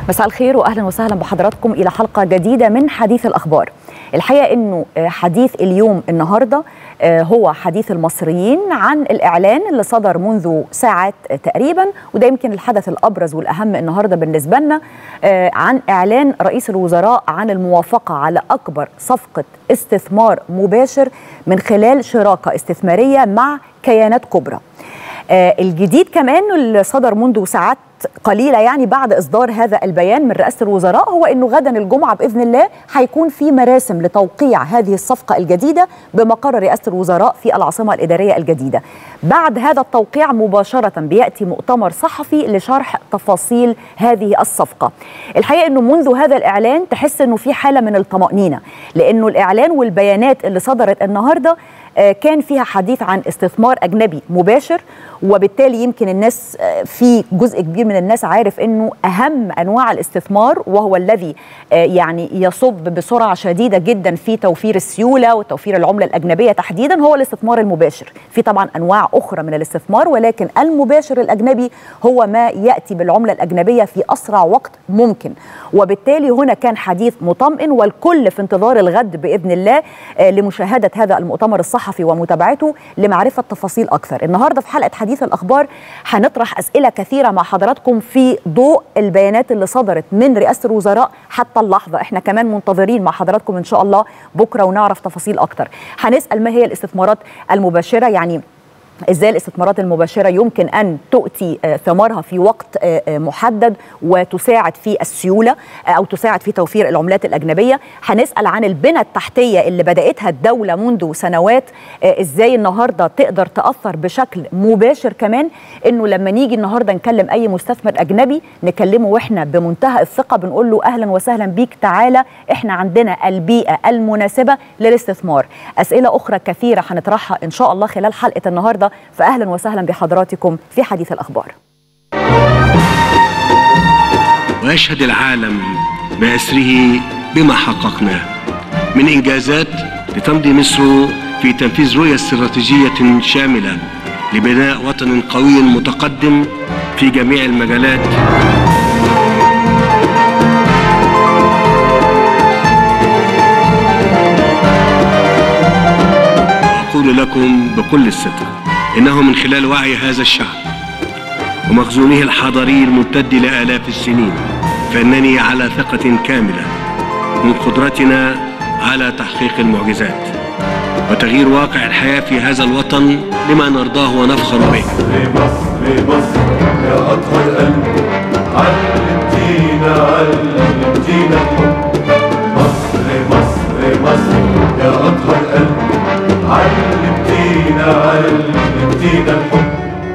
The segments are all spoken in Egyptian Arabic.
مساء الخير واهلا وسهلا بحضراتكم الى حلقه جديده من حديث الاخبار. الحقيقه انه حديث اليوم النهارده هو حديث المصريين عن الاعلان اللي صدر منذ ساعات تقريبا وده يمكن الحدث الابرز والاهم النهارده بالنسبه لنا عن اعلان رئيس الوزراء عن الموافقه على اكبر صفقه استثمار مباشر من خلال شراكه استثماريه مع كيانات كبرى. الجديد كمان اللي صدر منذ ساعات قليله يعني بعد اصدار هذا البيان من رئاسه الوزراء هو انه غدا الجمعه باذن الله هيكون في مراسم لتوقيع هذه الصفقه الجديده بمقر رئاسه الوزراء في العاصمه الاداريه الجديده. بعد هذا التوقيع مباشره بياتي مؤتمر صحفي لشرح تفاصيل هذه الصفقه. الحقيقه انه منذ هذا الاعلان تحس انه في حاله من الطمانينه لانه الاعلان والبيانات اللي صدرت النهارده كان فيها حديث عن استثمار اجنبي مباشر وبالتالي يمكن الناس في جزء كبير من الناس عارف انه اهم انواع الاستثمار وهو الذي يعني يصب بسرعه شديده جدا في توفير السيوله وتوفير العمله الاجنبيه تحديدا هو الاستثمار المباشر في طبعا انواع اخرى من الاستثمار ولكن المباشر الاجنبي هو ما ياتي بالعمله الاجنبيه في اسرع وقت ممكن وبالتالي هنا كان حديث مطمئن والكل في انتظار الغد باذن الله لمشاهده هذا المؤتمر الصحفي ومتابعته لمعرفه تفاصيل اكثر النهارده في حلقه حديث الاخبار هنطرح اسئله كثيره مع حضراتكم في ضوء البيانات اللي صدرت من رئاسه الوزراء حتى اللحظه احنا كمان منتظرين مع حضراتكم ان شاء الله بكره ونعرف تفاصيل اكتر هنسال ما هي الاستثمارات المباشره يعني ازاي الاستثمارات المباشره يمكن ان تؤتي ثمارها في وقت محدد وتساعد في السيوله او تساعد في توفير العملات الاجنبيه هنسال عن البنى التحتيه اللي بداتها الدوله منذ سنوات ازاي النهارده تقدر تاثر بشكل مباشر كمان انه لما نيجي النهارده نكلم اي مستثمر اجنبي نكلمه واحنا بمنتهى الثقه بنقول له اهلا وسهلا بيك تعالى احنا عندنا البيئه المناسبه للاستثمار اسئله اخرى كثيره هنطرحها ان شاء الله خلال حلقه النهارده فأهلا وسهلا بحضراتكم في حديث الأخبار ويشهد العالم بأسره بما حققناه من إنجازات لتمضي مصر في تنفيذ رؤية استراتيجية شاملة لبناء وطن قوي متقدم في جميع المجالات أقول لكم بكل الصدق إنه من خلال وعي هذا الشعب ومخزونه الحضاري الممتد لآلاف السنين فإنني على ثقة كاملة من قدرتنا على تحقيق المعجزات وتغيير واقع الحياة في هذا الوطن لما نرضاه ونفخر به مصر مصر يا أطهر قلب علمتينا علمتينا الحب مصر مصر مصر يا أطهر قلب علمتينا علمتينا الحب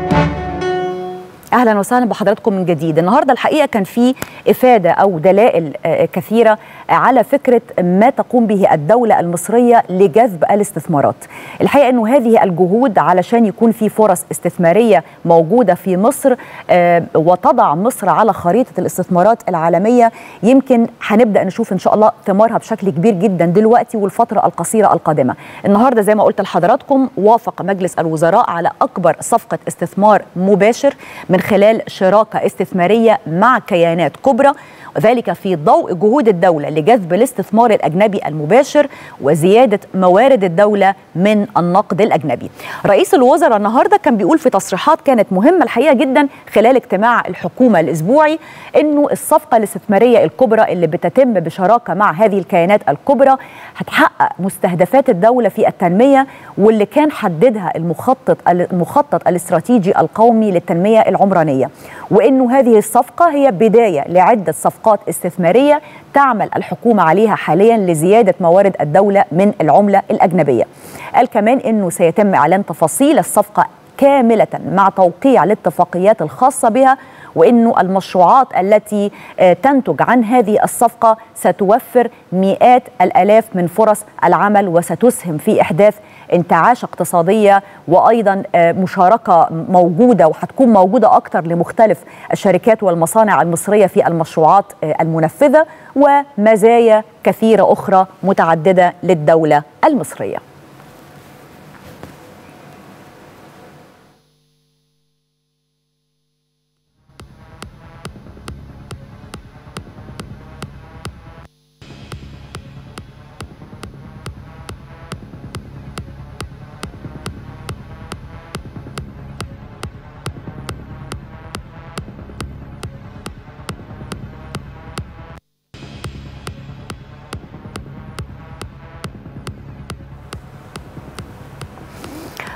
اهلا وسهلا بحضراتكم من جديد النهارده الحقيقه كان في افاده او دلائل كثيره على فكره ما تقوم به الدوله المصريه لجذب الاستثمارات الحقيقه انه هذه الجهود علشان يكون في فرص استثماريه موجوده في مصر وتضع مصر على خريطه الاستثمارات العالميه يمكن هنبدا نشوف ان شاء الله ثمارها بشكل كبير جدا دلوقتي والفتره القصيره القادمه النهارده زي ما قلت لحضراتكم وافق مجلس الوزراء على اكبر صفقه استثمار مباشر من خلال شراكه استثماريه مع كيانات كبرى وذلك في ضوء جهود الدولة لجذب الاستثمار الأجنبي المباشر وزيادة موارد الدولة من النقد الأجنبي رئيس الوزراء النهاردة كان بيقول في تصريحات كانت مهمة الحقيقة جدا خلال اجتماع الحكومة الأسبوعي أنه الصفقة الاستثمارية الكبرى اللي بتتم بشراكة مع هذه الكيانات الكبرى هتحقق مستهدفات الدولة في التنمية واللي كان حددها المخطط المخطط الاستراتيجي القومي للتنمية العمرانية وأنه هذه الصفقة هي بداية لعدة صفقات صفقات استثماريه تعمل الحكومه عليها حاليا لزياده موارد الدوله من العمله الاجنبيه. قال كمان انه سيتم اعلان تفاصيل الصفقه كامله مع توقيع الاتفاقيات الخاصه بها وانه المشروعات التي تنتج عن هذه الصفقه ستوفر مئات الالاف من فرص العمل وستسهم في احداث انتعاش اقتصاديه وايضا مشاركه موجوده وهتكون موجوده اكتر لمختلف الشركات والمصانع المصريه في المشروعات المنفذه ومزايا كثيره اخرى متعدده للدوله المصريه.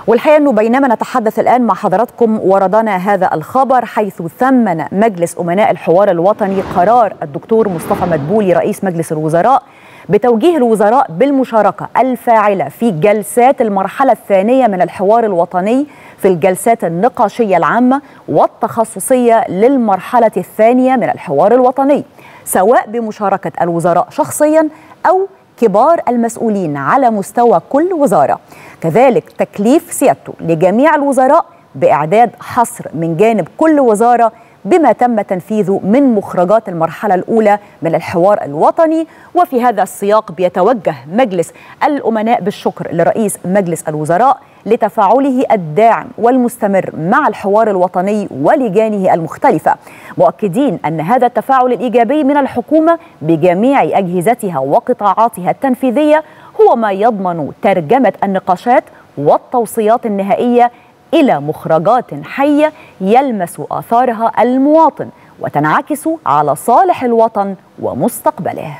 والحقيقه انه بينما نتحدث الان مع حضراتكم وردنا هذا الخبر حيث ثمن مجلس امناء الحوار الوطني قرار الدكتور مصطفى مدبولي رئيس مجلس الوزراء بتوجيه الوزراء بالمشاركه الفاعله في جلسات المرحله الثانيه من الحوار الوطني في الجلسات النقاشيه العامه والتخصصيه للمرحله الثانيه من الحوار الوطني سواء بمشاركه الوزراء شخصيا او كبار المسؤولين على مستوى كل وزاره كذلك تكليف سيادته لجميع الوزراء باعداد حصر من جانب كل وزاره بما تم تنفيذه من مخرجات المرحله الاولى من الحوار الوطني وفي هذا السياق بيتوجه مجلس الامناء بالشكر لرئيس مجلس الوزراء لتفاعله الداعم والمستمر مع الحوار الوطني ولجانه المختلفه مؤكدين ان هذا التفاعل الايجابي من الحكومه بجميع اجهزتها وقطاعاتها التنفيذيه هو ما يضمن ترجمه النقاشات والتوصيات النهائيه الى مخرجات حيه يلمس اثارها المواطن وتنعكس على صالح الوطن ومستقبله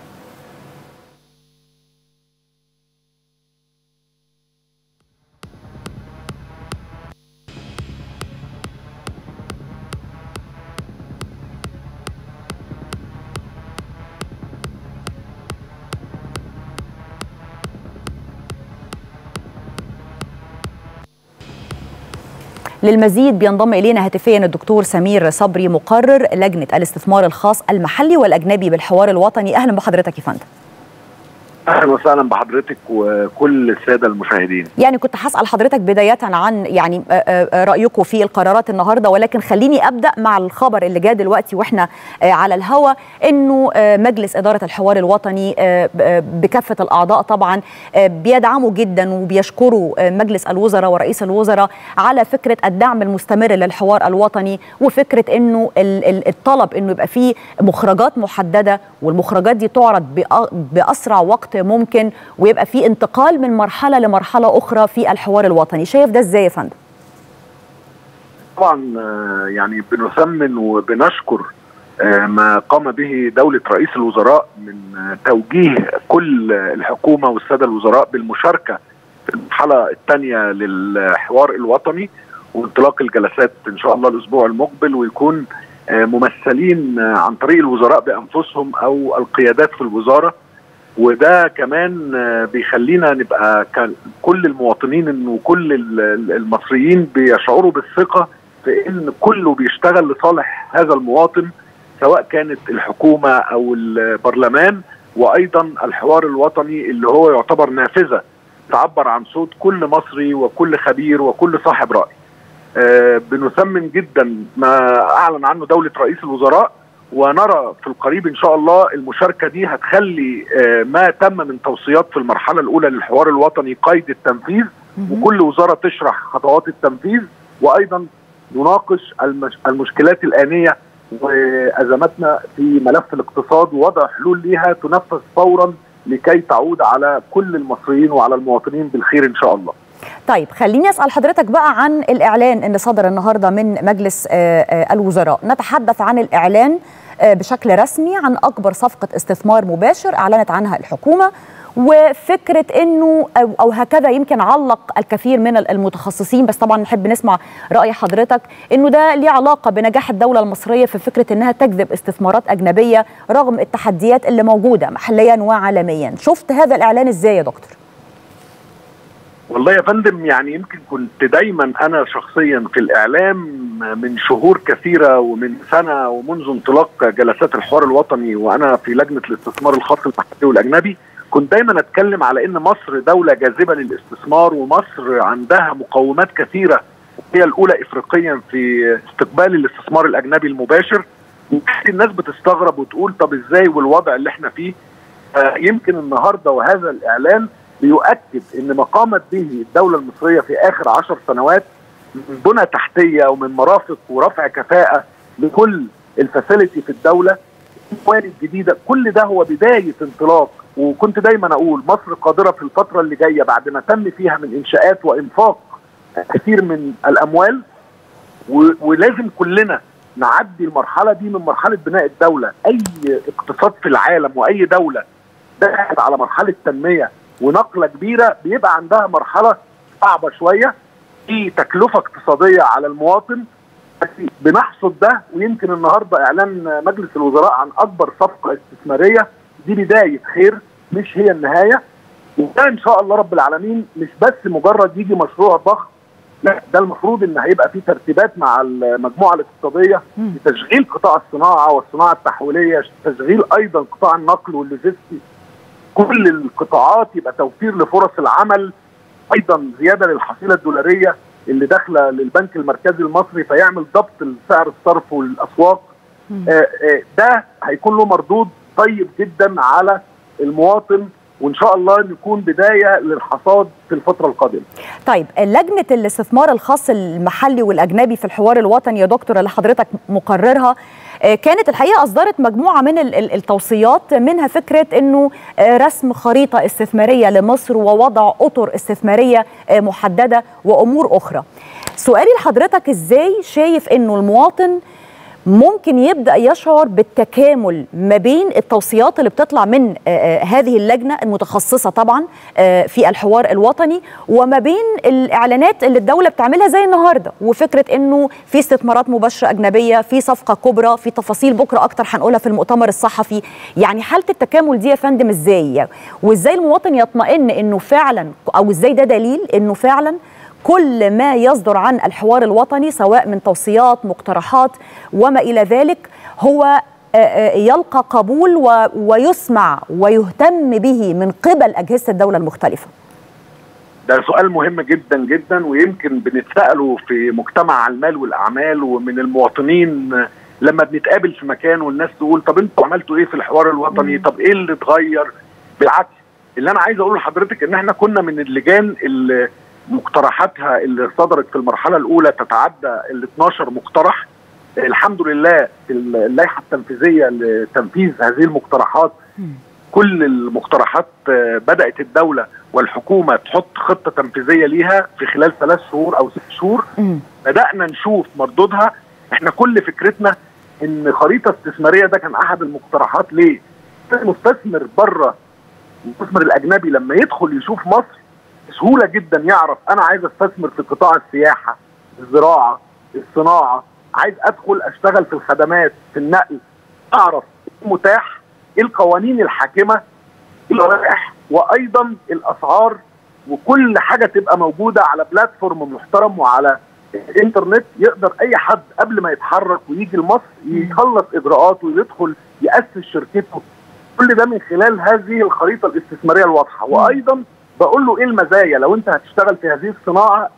للمزيد بينضم الينا هاتفيا الدكتور سمير صبري مقرر لجنه الاستثمار الخاص المحلي والاجنبي بالحوار الوطني اهلا بحضرتك يا فندم اهلا وسهلا بحضرتك وكل الساده المشاهدين يعني كنت هسال حضرتك بدايه عن يعني رايكم في القرارات النهارده ولكن خليني ابدا مع الخبر اللي جاء دلوقتي واحنا على الهوا انه مجلس اداره الحوار الوطني بكافه الاعضاء طبعا بيدعموا جدا وبيشكروا مجلس الوزراء ورئيس الوزراء على فكره الدعم المستمر للحوار الوطني وفكره انه الطلب انه يبقى فيه مخرجات محدده والمخرجات دي تعرض باسرع وقت ممكن ويبقى في انتقال من مرحله لمرحله اخرى في الحوار الوطني شايف ده ازاي يا فندم طبعا يعني بنثمن وبنشكر ما قام به دولة رئيس الوزراء من توجيه كل الحكومة والسادة الوزراء بالمشاركة في المرحلة الثانية للحوار الوطني وانطلاق الجلسات إن شاء الله الأسبوع المقبل ويكون ممثلين عن طريق الوزراء بأنفسهم أو القيادات في الوزارة وده كمان بيخلينا نبقى كل المواطنين وكل المصريين بيشعروا بالثقه في ان كله بيشتغل لصالح هذا المواطن سواء كانت الحكومه او البرلمان وايضا الحوار الوطني اللي هو يعتبر نافذه تعبر عن صوت كل مصري وكل خبير وكل صاحب راي. بنثمن جدا ما اعلن عنه دوله رئيس الوزراء ونرى في القريب ان شاء الله المشاركه دي هتخلي ما تم من توصيات في المرحله الاولى للحوار الوطني قيد التنفيذ وكل وزاره تشرح خطوات التنفيذ وايضا نناقش المشكلات الانيه وازماتنا في ملف الاقتصاد ووضع حلول ليها تنفذ فورا لكي تعود على كل المصريين وعلى المواطنين بالخير ان شاء الله. طيب خليني اسال حضرتك بقى عن الاعلان اللي صدر النهارده من مجلس الوزراء نتحدث عن الاعلان بشكل رسمي عن اكبر صفقه استثمار مباشر اعلنت عنها الحكومه وفكره انه او, أو هكذا يمكن علق الكثير من المتخصصين بس طبعا نحب نسمع راي حضرتك انه ده ليه علاقه بنجاح الدوله المصريه في فكره انها تجذب استثمارات اجنبيه رغم التحديات اللي موجوده محليا وعالميا شفت هذا الاعلان ازاي يا دكتور والله يا فندم يعني يمكن كنت دايما انا شخصيا في الاعلام من شهور كثيره ومن سنه ومنذ انطلاق جلسات الحوار الوطني وانا في لجنه الاستثمار الخاص المحلي والاجنبي كنت دايما اتكلم على ان مصر دوله جاذبه للاستثمار ومصر عندها مقومات كثيره هي الاولى افريقيا في استقبال الاستثمار الاجنبي المباشر الناس بتستغرب وتقول طب ازاي والوضع اللي احنا فيه آه يمكن النهارده وهذا الاعلان بيؤكد ان ما قامت به الدوله المصريه في اخر عشر سنوات من بنى تحتيه ومن مرافق ورفع كفاءه لكل الفاسيلتي في الدوله الموارد الجديده كل ده هو بدايه انطلاق وكنت دايما اقول مصر قادره في الفتره اللي جايه بعد ما تم فيها من انشاءات وانفاق كثير من الاموال ولازم كلنا نعدي المرحله دي من مرحله بناء الدوله اي اقتصاد في العالم واي دوله دخلت على مرحله تنميه ونقله كبيره بيبقى عندها مرحله صعبه شويه في تكلفه اقتصاديه على المواطن بس بنحصد ده ويمكن النهارده اعلان مجلس الوزراء عن اكبر صفقه استثماريه دي بدايه خير مش هي النهايه وده ان شاء الله رب العالمين مش بس مجرد يجي مشروع ضخم لا ده المفروض ان هيبقى في ترتيبات مع المجموعه الاقتصاديه لتشغيل قطاع الصناعه والصناعه التحويليه تشغيل ايضا قطاع النقل واللوجستي كل القطاعات يبقى توفير لفرص العمل ايضا زياده للحصيله الدولاريه اللي داخله للبنك المركزي المصري فيعمل ضبط لسعر الصرف والاسواق آه آه ده هيكون له مردود طيب جدا على المواطن وان شاء الله نكون بدايه للحصاد في الفتره القادمه. طيب لجنه الاستثمار الخاص المحلي والاجنبي في الحوار الوطني يا دكتور اللي حضرتك مقررها كانت الحقيقه اصدرت مجموعه من التوصيات منها فكره انه رسم خريطه استثماريه لمصر ووضع اطر استثماريه محدده وامور اخرى. سؤالي لحضرتك ازاي شايف انه المواطن ممكن يبدا يشعر بالتكامل ما بين التوصيات اللي بتطلع من هذه اللجنه المتخصصه طبعا في الحوار الوطني وما بين الاعلانات اللي الدوله بتعملها زي النهارده وفكره انه في استثمارات مباشره اجنبيه في صفقه كبرى في تفاصيل بكره اكتر هنقولها في المؤتمر الصحفي يعني حاله التكامل دي يا فندم ازاي وازاي المواطن يطمئن انه فعلا او ازاي ده دليل انه فعلا كل ما يصدر عن الحوار الوطني سواء من توصيات مقترحات وما الى ذلك هو يلقى قبول ويسمع ويهتم به من قبل اجهزه الدوله المختلفه. ده سؤال مهم جدا جدا ويمكن بنتساله في مجتمع المال والاعمال ومن المواطنين لما بنتقابل في مكان والناس تقول طب انتوا عملتوا ايه في الحوار الوطني؟ طب ايه اللي اتغير؟ بالعكس اللي انا عايز اقوله لحضرتك ان احنا كنا من اللجان اللي مقترحاتها اللي صدرت في المرحله الاولى تتعدى ال 12 مقترح الحمد لله في اللائحه التنفيذيه لتنفيذ هذه المقترحات كل المقترحات بدات الدوله والحكومه تحط خطه تنفيذيه ليها في خلال ثلاث شهور او ست شهور بدانا نشوف مردودها احنا كل فكرتنا ان خريطه استثماريه ده كان احد المقترحات ليه؟ المستثمر بره المستثمر الاجنبي لما يدخل يشوف مصر بسهوله جدا يعرف انا عايز استثمر في قطاع السياحه الزراعه الصناعه عايز ادخل اشتغل في الخدمات في النقل اعرف ايه متاح ايه القوانين الحاكمه اللوائح وايضا الاسعار وكل حاجه تبقى موجوده على بلاتفورم محترم وعلى الانترنت يقدر اي حد قبل ما يتحرك ويجي لمصر يخلص اجراءاته ويدخل ياسس شركته كل ده من خلال هذه الخريطه الاستثماريه الواضحه وايضا بقول له ايه المزايا لو انت هتشتغل في هذه الصناعه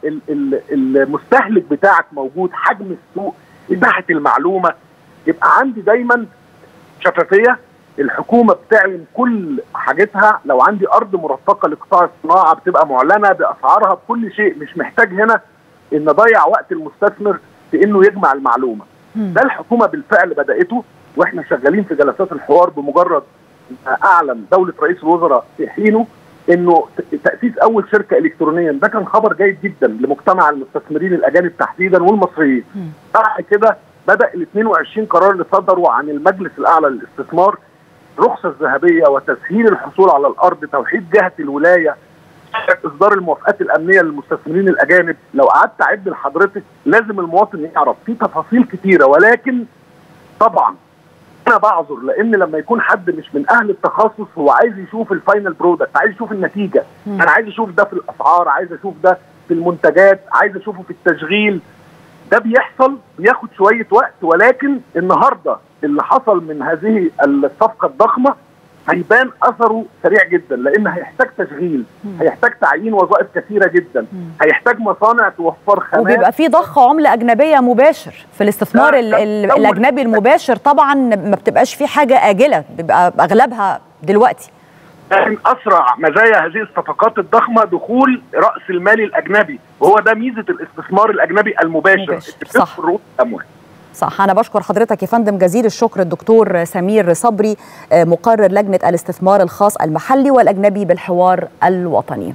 المستهلك بتاعك موجود حجم السوق اتاحه المعلومه يبقى عندي دايما شفافيه الحكومه بتعلن كل حاجتها لو عندي ارض مرفقه لقطاع الصناعه بتبقى معلنه باسعارها بكل شيء مش محتاج هنا ان اضيع وقت المستثمر في انه يجمع المعلومه ده الحكومه بالفعل بداته واحنا شغالين في جلسات الحوار بمجرد اعلن دوله رئيس الوزراء في حينه انه تاسيس اول شركه الكترونيا ده كان خبر جيد جدا لمجتمع المستثمرين الاجانب تحديدا والمصريين. بعد كده بدا ال 22 قرار اللي صدروا عن المجلس الاعلى للاستثمار الرخصه الذهبيه وتسهيل الحصول على الارض توحيد جهه الولايه اصدار الموافقات الامنيه للمستثمرين الاجانب لو قعدت اعد لحضرتك لازم المواطن يعرف في تفاصيل كتيره ولكن طبعا انا بعذر لان لما يكون حد مش من اهل التخصص هو عايز يشوف الفاينل برودكت عايز يشوف النتيجه م. انا عايز اشوف ده في الاسعار عايز اشوف ده في المنتجات عايز اشوفه في التشغيل ده بيحصل بياخد شويه وقت ولكن النهارده اللي حصل من هذه الصفقه الضخمه هيبان اثره سريع جدا لان هيحتاج تشغيل هيحتاج تعيين وظائف كثيره جدا هيحتاج مصانع توفر خامات وبيبقى في ضخ عمله اجنبيه مباشر في الاستثمار ال ال الاجنبي المباشر طبعا ما بتبقاش في حاجه اجله بيبقى اغلبها دلوقتي لكن اسرع مزايا هذه الصفقات الضخمه دخول راس المال الاجنبي وهو ده ميزه الاستثمار الاجنبي المباشر مباشر. صح. رؤوس الاموال صح أنا بشكر حضرتك يا فندم جزيل الشكر الدكتور سمير صبري مقرر لجنة الاستثمار الخاص المحلي والأجنبي بالحوار الوطني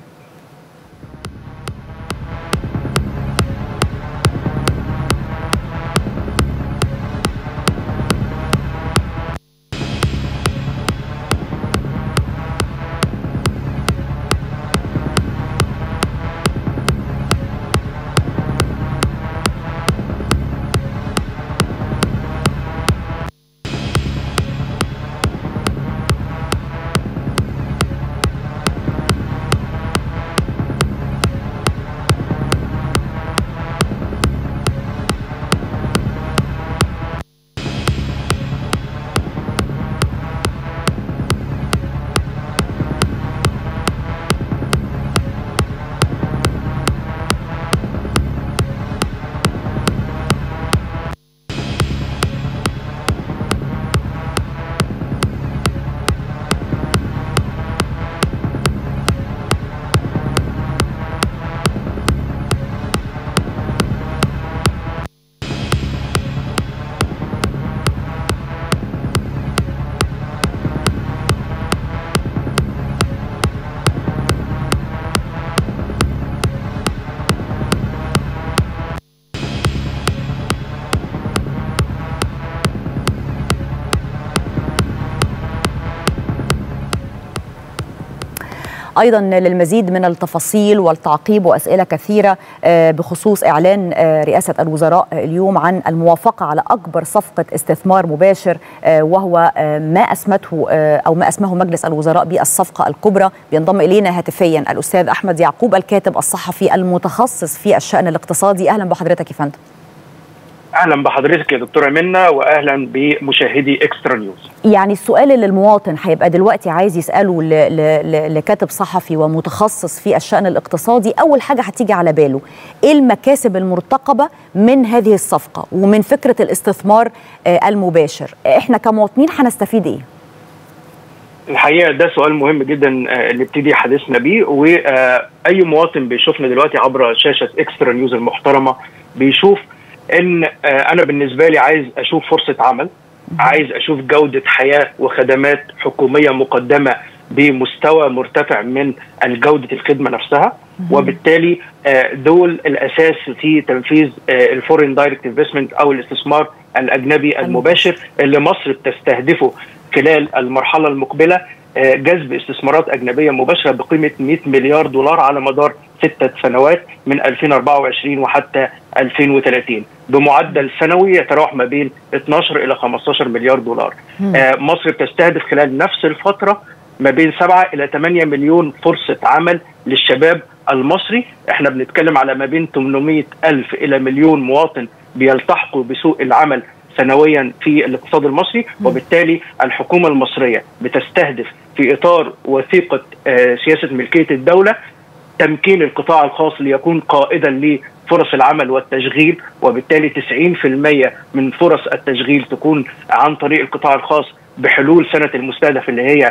ايضا للمزيد من التفاصيل والتعقيب واسئله كثيره آه، بخصوص اعلان آه، رئاسه الوزراء اليوم عن الموافقه على اكبر صفقه استثمار مباشر آه، وهو آه، ما اسمته آه، او ما اسمه مجلس الوزراء بالصفقه الكبرى بينضم الينا هاتفيا الاستاذ احمد يعقوب الكاتب الصحفي المتخصص في الشان الاقتصادي اهلا بحضرتك يا فندم اهلا بحضرتك يا دكتوره منى واهلا بمشاهدي اكسترا نيوز يعني السؤال اللي المواطن هيبقى دلوقتي عايز يساله ل- ل- ل- لكاتب صحفي ومتخصص في الشان الاقتصادي اول حاجه هتيجي على باله ايه المكاسب المرتقبه من هذه الصفقه ومن فكره الاستثمار آه، المباشر احنا كمواطنين هنستفيد ايه الحقيقه ده سؤال مهم جدا آه، نبتدي حديثنا بيه واي مواطن بيشوفنا دلوقتي عبر شاشه اكسترا نيوز المحترمه بيشوف ان آه، انا بالنسبه لي عايز اشوف فرصه عمل عايز اشوف جوده حياه وخدمات حكوميه مقدمه بمستوى مرتفع من جوده الخدمه نفسها وبالتالي آه، دول الاساس في تنفيذ الفورين دايركت انفستمنت او الاستثمار الاجنبي المباشر اللي مصر بتستهدفه خلال المرحله المقبله آه، جذب استثمارات اجنبيه مباشره بقيمه 100 مليار دولار على مدار ستة سنوات من 2024 وحتى 2030 بمعدل سنوي يتراوح ما بين 12 الى 15 مليار دولار. آه، مصر بتستهدف خلال نفس الفتره ما بين 7 الى 8 مليون فرصه عمل للشباب المصري، احنا بنتكلم على ما بين 800 الف الى مليون مواطن بيلتحقوا بسوق العمل سنويا في الاقتصاد المصري وبالتالي الحكومه المصريه بتستهدف في اطار وثيقه آه، سياسه ملكيه الدوله تمكين القطاع الخاص ليكون قائدا لفرص العمل والتشغيل وبالتالي 90% من فرص التشغيل تكون عن طريق القطاع الخاص بحلول سنه المستهدف اللي هي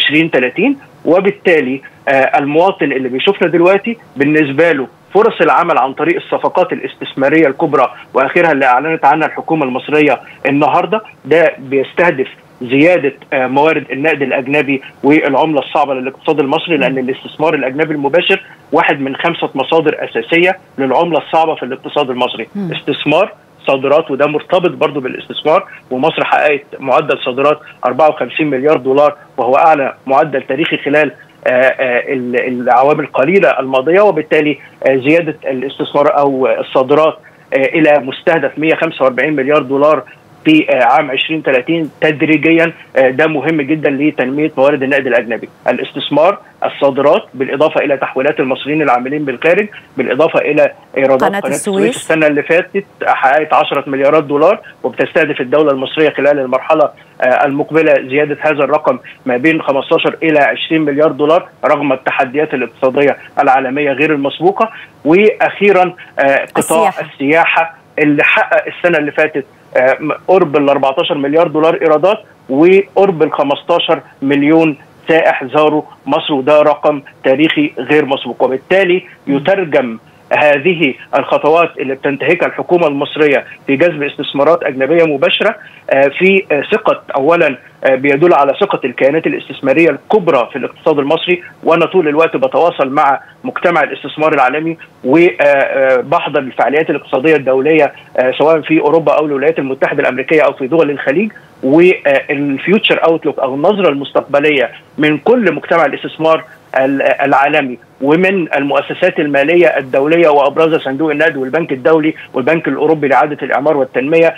2030 وبالتالي آه، المواطن اللي بيشوفنا دلوقتي بالنسبه له فرص العمل عن طريق الصفقات الاستثماريه الكبرى واخرها اللي اعلنت عنها الحكومه المصريه النهارده ده بيستهدف زياده آه، موارد النقد الاجنبي والعمله الصعبه للاقتصاد المصري لان الاستثمار الاجنبي المباشر واحد من خمسه مصادر اساسيه للعمله الصعبه في الاقتصاد المصري استثمار صادرات وده مرتبط برضو بالاستثمار ومصر حققت معدل صادرات 54 مليار دولار وهو اعلى معدل تاريخي خلال آه، آه، ال- العوامل القليله الماضيه وبالتالي آه، زياده الاستثمار او الصادرات آه، الى مستهدف 145 مليار دولار في آه، عام 2030 تدريجيا آه، ده مهم جدا لتنميه موارد النقد الاجنبي، الاستثمار، الصادرات بالاضافه الى تحويلات المصريين العاملين بالخارج، بالاضافه الى ايرادات قناة قناه السويس. السويس السنه اللي فاتت حققت 10 مليارات دولار وبتستهدف الدوله المصريه خلال المرحله آه، المقبله زياده هذا الرقم ما بين 15 الى 20 مليار دولار رغم التحديات الاقتصاديه العالميه غير المسبوقه واخيرا آه، قطاع السياحة. السياحه اللي حقق السنه اللي فاتت آه، م- قرب ال 14 مليار دولار ايرادات وقرب ال 15 مليون سائح زاروا مصر وده رقم تاريخي غير مسبوق وبالتالي يترجم هذه الخطوات اللي بتنتهكها الحكومه المصريه في جذب استثمارات اجنبيه مباشره آه، في آه، ثقه اولا آه، بيدل على ثقه الكيانات الاستثماريه الكبرى في الاقتصاد المصري وانا طول الوقت بتواصل مع مجتمع الاستثمار العالمي وبحضر الفعاليات الاقتصاديه الدوليه آه، سواء في اوروبا او الولايات المتحده الامريكيه او في دول الخليج والفيوتشر اوتلوك او النظره المستقبليه من كل مجتمع الاستثمار ال- العالمي ومن المؤسسات الماليه الدوليه وابرزها صندوق النقد والبنك الدولي والبنك الاوروبي لاعاده الاعمار والتنميه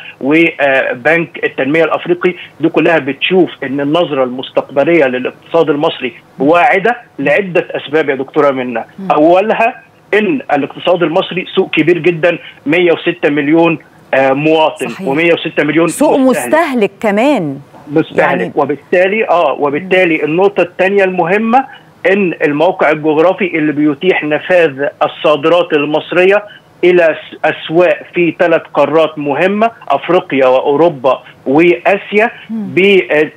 وبنك التنميه الافريقي دي كلها بتشوف ان النظره المستقبليه للاقتصاد المصري واعده لعده اسباب يا دكتوره منا اولها ان الاقتصاد المصري سوق كبير جدا 106 مليون آه، مواطن صحيح. و106 مليون سوق مستهلك كمان مستهلك يعني- يعني وبالتالي اه وبالتالي النقطه الثانيه المهمه ان الموقع الجغرافي اللي بيتيح نفاذ الصادرات المصريه الى س- اسواق في ثلاث قارات مهمه افريقيا واوروبا واسيا ب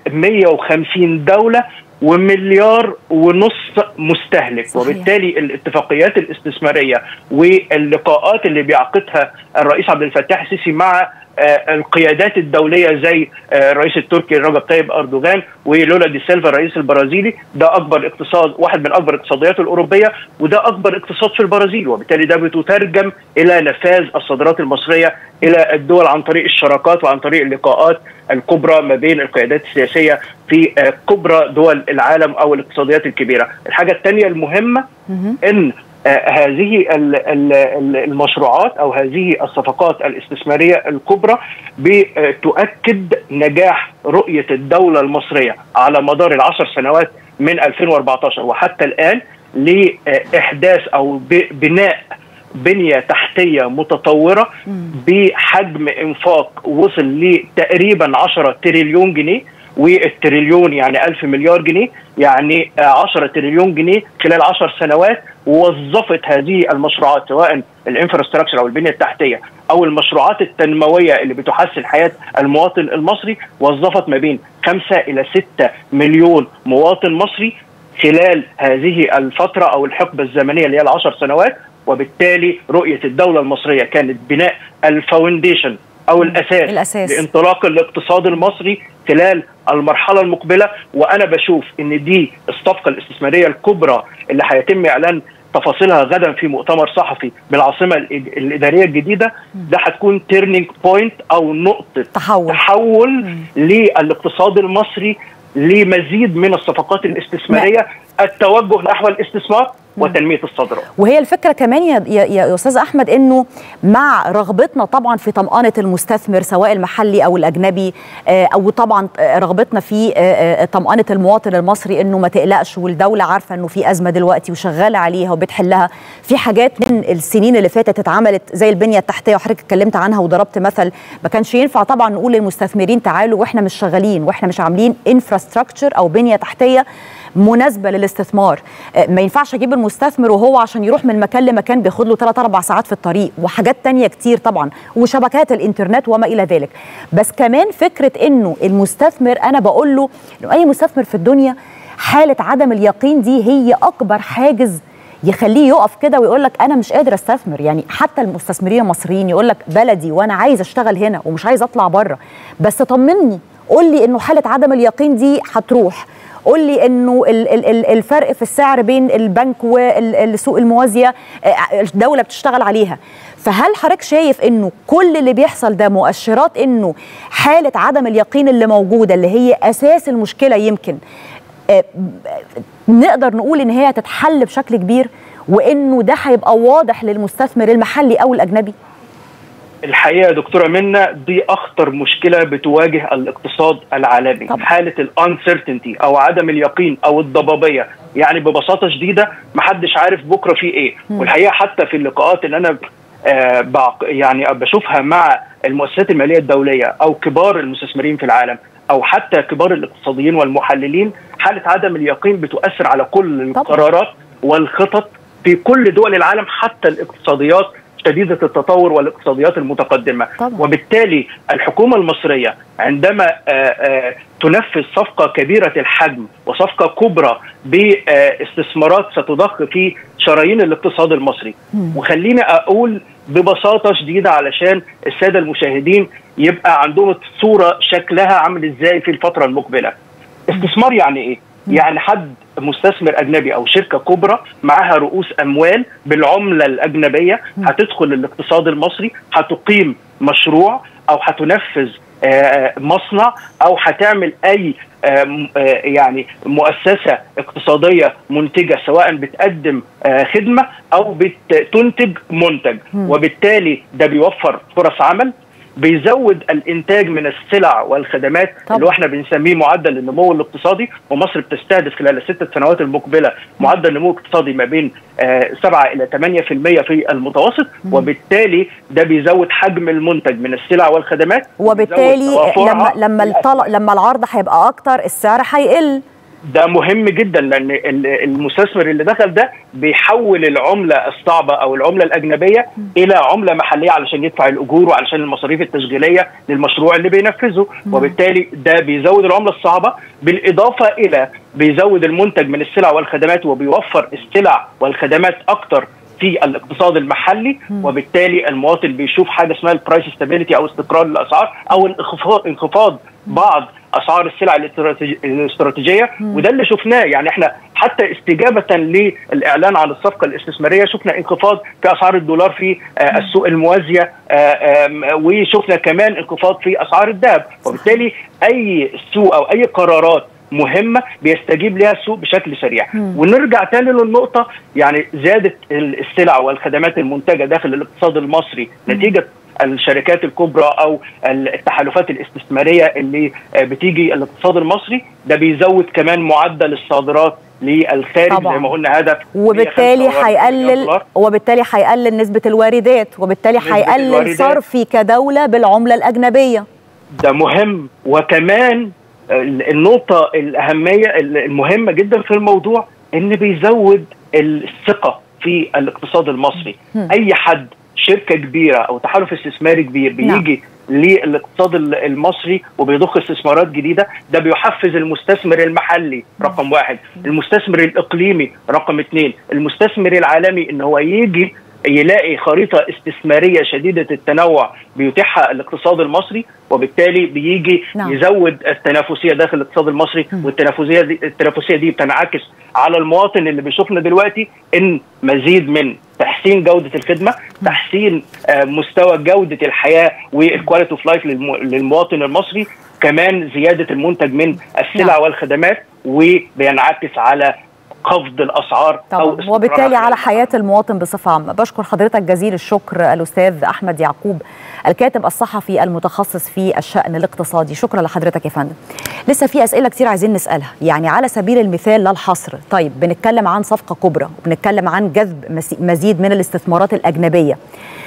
150 دوله ومليار ونص مستهلك صحيح. وبالتالي الاتفاقيات الاستثماريه واللقاءات اللي بيعقدها الرئيس عبد الفتاح السيسي مع آه، القيادات الدوليه زي آه، الرئيس التركي رجب طيب اردوغان ولولا دي سيلفا الرئيس البرازيلي ده اكبر اقتصاد واحد من اكبر الاقتصاديات الاوروبيه وده اكبر اقتصاد في البرازيل وبالتالي ده بتترجم الى نفاذ الصادرات المصريه الى الدول عن طريق الشراكات وعن طريق اللقاءات الكبرى ما بين القيادات السياسيه في آه، كبرى دول العالم او الاقتصاديات الكبيره. الحاجه الثانيه المهمه ان آه، هذه ال- ال- ال- المشروعات او هذه الصفقات الاستثماريه الكبرى بتؤكد نجاح رؤيه الدوله المصريه على مدار العشر سنوات من 2014 وحتى الان لاحداث او ب- بناء بنيه تحتيه متطوره بحجم انفاق وصل لتقريبا 10 تريليون جنيه والتريليون يعني ألف مليار جنيه يعني آه، 10 تريليون جنيه خلال 10 سنوات وظفت هذه المشروعات سواء الانفراستراكشر او البنيه التحتيه او المشروعات التنمويه اللي بتحسن حياه المواطن المصري وظفت ما بين 5 الى 6 مليون مواطن مصري خلال هذه الفتره او الحقبه الزمنيه اللي هي العشر سنوات وبالتالي رؤيه الدوله المصريه كانت بناء الفاونديشن او الاساس, الأساس. لانطلاق الاقتصاد المصري خلال المرحله المقبله وانا بشوف ان دي الصفقه الاستثماريه الكبرى اللي هيتم اعلان تفاصيلها غدا في مؤتمر صحفي بالعاصمه الإد- الاداريه الجديده ده هتكون تيرنينج بوينت او نقطه تحول. تحول للاقتصاد المصري لمزيد من الصفقات الاستثماريه التوجه نحو الاستثمار وتنميه الصادرات وهي الفكره كمان يا, يا, يا استاذ احمد انه مع رغبتنا طبعا في طمانه المستثمر سواء المحلي او الاجنبي آه، او طبعا آه، رغبتنا في آه، آه، طمانه المواطن المصري انه ما تقلقش والدوله عارفه انه في ازمه دلوقتي وشغاله عليها وبتحلها في حاجات من السنين اللي فاتت اتعملت زي البنيه التحتيه وحضرتك اتكلمت عنها وضربت مثل ما كانش ينفع طبعا نقول للمستثمرين تعالوا واحنا مش شغالين واحنا مش عاملين انفراستراكشر او بنيه تحتيه مناسبه للاستثمار آه، ما ينفعش اجيب المستثمر وهو عشان يروح من مكان لمكان بياخد له 3 4 ساعات في الطريق وحاجات تانية كتير طبعا وشبكات الانترنت وما الى ذلك بس كمان فكره انه المستثمر انا بقول له انه اي مستثمر في الدنيا حاله عدم اليقين دي هي اكبر حاجز يخليه يقف كده ويقول لك انا مش قادر استثمر يعني حتى المستثمرين المصريين يقول لك بلدي وانا عايز اشتغل هنا ومش عايز اطلع بره بس طمني قول لي انه حاله عدم اليقين دي هتروح قول لي انه ال- ال- ال- الفرق في السعر بين البنك والسوق الموازيه آه، الدوله بتشتغل عليها فهل حضرتك شايف انه كل اللي بيحصل ده مؤشرات انه حاله عدم اليقين اللي موجوده اللي هي اساس المشكله يمكن آه، نقدر نقول ان هي هتتحل بشكل كبير وانه ده هيبقى واضح للمستثمر المحلي او الاجنبي الحقيقه يا دكتوره منى دي اخطر مشكله بتواجه الاقتصاد العالمي طبعا. حاله الانسرتينتي او عدم اليقين او الضبابيه يعني ببساطه شديده محدش عارف بكره في ايه والحقيقه حتى في اللقاءات اللي انا آه بعق- يعني بشوفها مع المؤسسات الماليه الدوليه او كبار المستثمرين في العالم او حتى كبار الاقتصاديين والمحللين حاله عدم اليقين بتؤثر على كل طبعا. القرارات والخطط في كل دول العالم حتى الاقتصاديات شديده التطور والاقتصاديات المتقدمه طبعا. وبالتالي الحكومه المصريه عندما آه، آه، تنفذ صفقه كبيره الحجم وصفقه كبرى باستثمارات ستضخ في شرايين الاقتصاد المصري وخليني اقول ببساطه شديده علشان الساده المشاهدين يبقى عندهم الصوره شكلها عامل ازاي في الفتره المقبله استثمار يعني ايه يعني حد مستثمر اجنبي او شركه كبرى معاها رؤوس اموال بالعمله الاجنبيه هتدخل الاقتصاد المصري هتقيم مشروع او هتنفذ آه، مصنع او هتعمل اي آه، م- آه، يعني مؤسسه اقتصاديه منتجه سواء بتقدم آه، خدمه او بتنتج منتج وبالتالي ده بيوفر فرص عمل بيزود الانتاج من السلع والخدمات طبعا. اللي احنا بنسميه معدل النمو الاقتصادي ومصر بتستهدف خلال الست سنوات المقبله معدل نمو اقتصادي ما بين آه، 7 الى 8% في المتوسط وبالتالي ده بيزود حجم المنتج من السلع والخدمات وبالتالي بيزود توافرها لما لما الطلب لما العرض هيبقى اكتر السعر هيقل ده مهم جدا لان ال- المستثمر اللي دخل ده بيحول العمله الصعبه او العمله الاجنبيه الى عمله محليه علشان يدفع الاجور وعلشان المصاريف التشغيليه للمشروع اللي بينفذه وبالتالي ده بيزود العمله الصعبه بالاضافه الى بيزود المنتج من السلع والخدمات وبيوفر السلع والخدمات اكتر في الاقتصاد المحلي وبالتالي المواطن بيشوف حاجه اسمها البرايس ستابيليتي او استقرار الاسعار او انخفاض انخفاض بعض اسعار السلع الاستراتيجي- الاستراتيجيه وده اللي شفناه يعني احنا حتى استجابه للاعلان عن الصفقه الاستثماريه شفنا انخفاض في اسعار الدولار في آه، السوق الموازيه آه، آم، وشفنا كمان انخفاض في اسعار الذهب وبالتالي اي سوق او اي قرارات مهمه بيستجيب لها السوق بشكل سريع ونرجع تاني للنقطه يعني زياده السلع والخدمات المنتجه داخل الاقتصاد المصري نتيجه الشركات الكبرى او التحالفات الاستثماريه اللي آه، بتيجي الاقتصاد المصري ده بيزود كمان معدل الصادرات للخارج طبعاً. زي ما قلنا هدف وبالتالي 145 مليار هيقلل دولار. وبالتالي هيقلل نسبة الواردات وبالتالي نسبة هيقلل الواردات. صرفي كدولة بالعملة الأجنبية ده مهم وكمان النقطة الأهمية المهمة جدا في الموضوع إن بيزود الثقة في الاقتصاد المصري أي حد شركة كبيرة أو تحالف استثماري كبير بيجي للاقتصاد المصري وبيضخ استثمارات جديده ده بيحفز المستثمر المحلي رقم واحد المستثمر الاقليمي رقم اثنين المستثمر العالمي ان هو يجي يلاقي خريطة استثمارية شديدة التنوع بيتيحها الاقتصاد المصري وبالتالي بيجي نعم. نعم. يزود التنافسية داخل الاقتصاد المصري والتنافسية دي التنافسية دي بتنعكس على المواطن اللي بيشوفنا دلوقتي ان مزيد من تحسين جودة الخدمة تحسين آه، مستوى جودة الحياة والكواليتي اوف لايف للمواطن المصري كمان زيادة المنتج من السلع نعم. والخدمات وبينعكس على خفض الاسعار طبعا او استقرار وبالتالي على الأسعار. حياة المواطن بصفة عامة بشكر حضرتك جزيل الشكر الأستاذ أحمد يعقوب الكاتب الصحفي المتخصص في الشأن الاقتصادي شكرا لحضرتك يا فندم لسه في أسئلة كتير عايزين نسألها يعني على سبيل المثال لا الحصر طيب بنتكلم عن صفقة كبرى وبنتكلم عن جذب مس- مزيد من الاستثمارات الأجنبية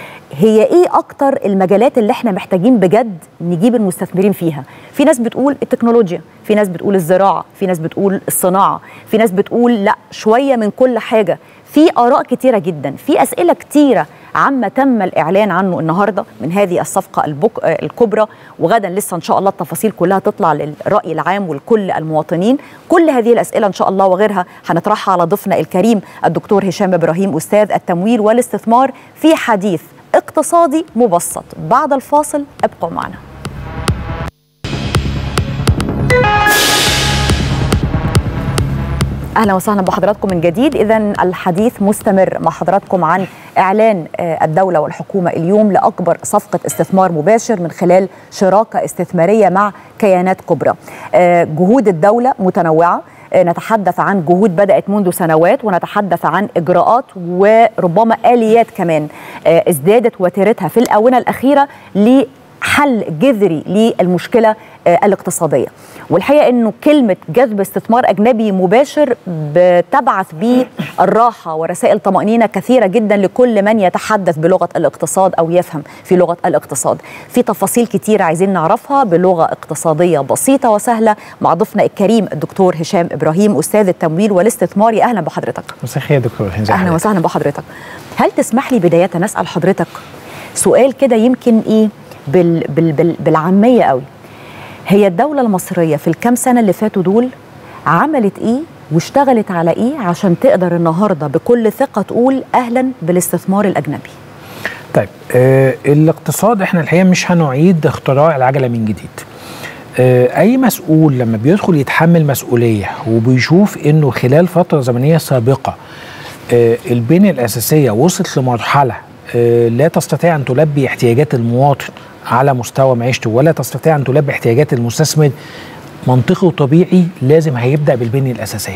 هي ايه اكتر المجالات اللي احنا محتاجين بجد نجيب المستثمرين فيها في ناس بتقول التكنولوجيا في ناس بتقول الزراعه في ناس بتقول الصناعه في ناس بتقول لا شويه من كل حاجه في اراء كتيره جدا في اسئله كتيره عما تم الاعلان عنه النهارده من هذه الصفقه البك... آه، الكبرى وغدا لسه ان شاء الله التفاصيل كلها تطلع للراي العام ولكل المواطنين كل هذه الاسئله ان شاء الله وغيرها هنطرحها على ضيفنا الكريم الدكتور هشام ابراهيم استاذ التمويل والاستثمار في حديث اقتصادي مبسط بعد الفاصل ابقوا معنا اهلا وسهلا بحضراتكم من جديد اذا الحديث مستمر مع حضراتكم عن اعلان آه، الدوله والحكومه اليوم لاكبر صفقه استثمار مباشر من خلال شراكه استثماريه مع كيانات كبرى آه، جهود الدوله متنوعه آه، نتحدث عن جهود بدات منذ سنوات ونتحدث عن اجراءات وربما اليات كمان آه، ازدادت وتيرتها في الاونه الاخيره ل حل جذري للمشكله آه، الاقتصاديه والحقيقه انه كلمه جذب استثمار اجنبي مباشر بتبعث بالراحه ورسائل طمانينه كثيره جدا لكل من يتحدث بلغه الاقتصاد او يفهم في لغه الاقتصاد في تفاصيل كتير عايزين نعرفها بلغه اقتصاديه بسيطه وسهله مع ضيفنا الكريم الدكتور هشام ابراهيم استاذ التمويل والاستثمار يا اهلا بحضرتك مساء الخير يا دكتور هنزل اهلا وسهلا بحضرتك هل تسمح لي بدايه اسال حضرتك سؤال كده يمكن ايه بال بال بال بالعاميه قوي هي الدوله المصريه في الكام سنه اللي فاتوا دول عملت ايه واشتغلت على ايه عشان تقدر النهارده بكل ثقه تقول اهلا بالاستثمار الاجنبي طيب آه الاقتصاد احنا الحقيقه مش هنعيد اختراع العجله من جديد آه اي مسؤول لما بيدخل يتحمل مسؤوليه وبيشوف انه خلال فتره زمنيه سابقه آه البنيه الاساسيه وصلت لمرحله آه لا تستطيع ان تلبي احتياجات المواطن على مستوى معيشته ولا تستطيع ان تلبي احتياجات المستثمر منطقي وطبيعي لازم هيبدا بالبنيه الاساسيه